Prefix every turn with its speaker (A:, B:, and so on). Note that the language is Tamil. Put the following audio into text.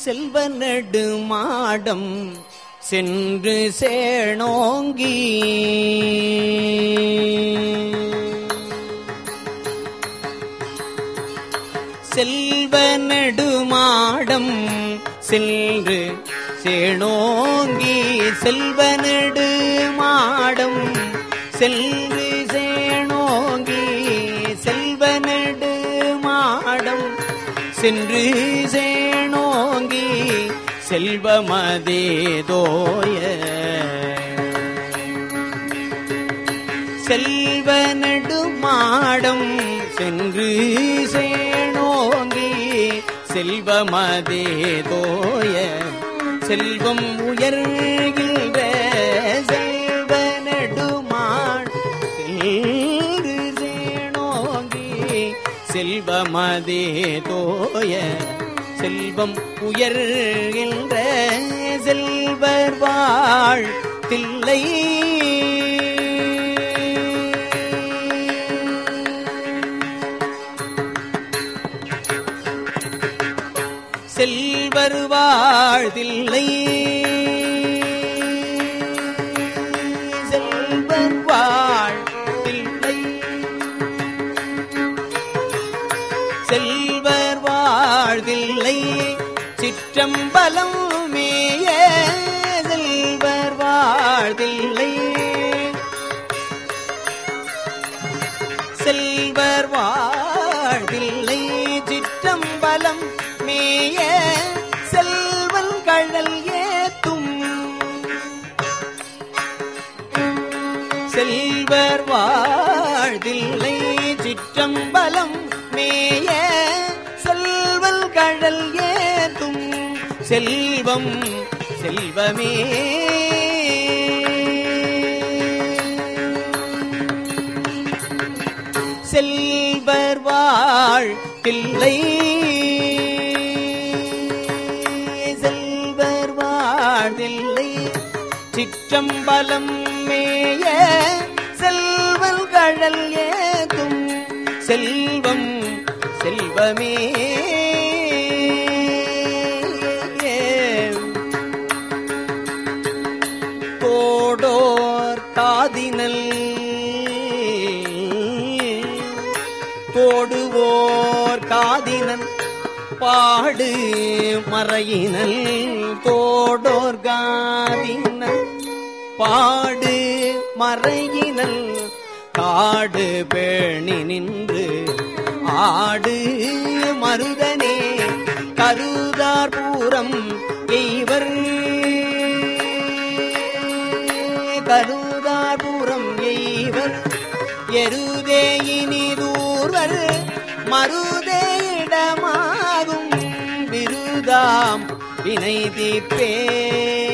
A: செல்வ நெடுமாடம் சென்று சேணோங்கி செல்வ நெடுமாடம் சென்று சேணோங்கி செல்வ நெடுமாடம் சென்று சேணோங்கி செல்வ நெடுமாடம் சென்று சேணோங்கி செல்வமதே தோய செல்வ நெடுமாடம் சென்று சேணோங்கி செல்வமதே தோய செல்வம் உயர்கின்ற செல்வ நெடுமாட் சென்று சேணோங்கி செல்வமதே தோய செல்வம் உயர்கின்ற செல்வர் வாழ் தில்லை செல்வர் வாழ்தில்லை செல்வர் வாழ்தில்லை செல்வர் வாழ்தில்லை சிற்றம்பலம் மேய செல்வர் வாழ்தில்லை செல்வர் வாழ்தில்லை சிற்றம்பலம் மேய செல்வன் கழல் ஏத்தும் செல்வர் வாழ்தில்லை சிற்றம்பலம் மேய செல்வல் கழல் ஏத்தும் செல்வம் செல்வமே செல்வர் வாழ் பிள்ளை செல்வர் வாழ்தில்லை சிற்றம்பலம் மேய செல்வல் கழல் ஏதும் செல்வம் செல்வமே தோடோர் காதினல் தோடுவோர் காதினல் பாடு மறையினல் தோடோர் காதினல் பாடு மறையினல் காடு பேணி நின்று ஆடு மருதனே கருதார் பூரம் எய்வர் கருதார் பூரம் எய்வர் எருதே இனிதூர்வர் மருதே இடமாகும் விருதாம் வினை தீப்பே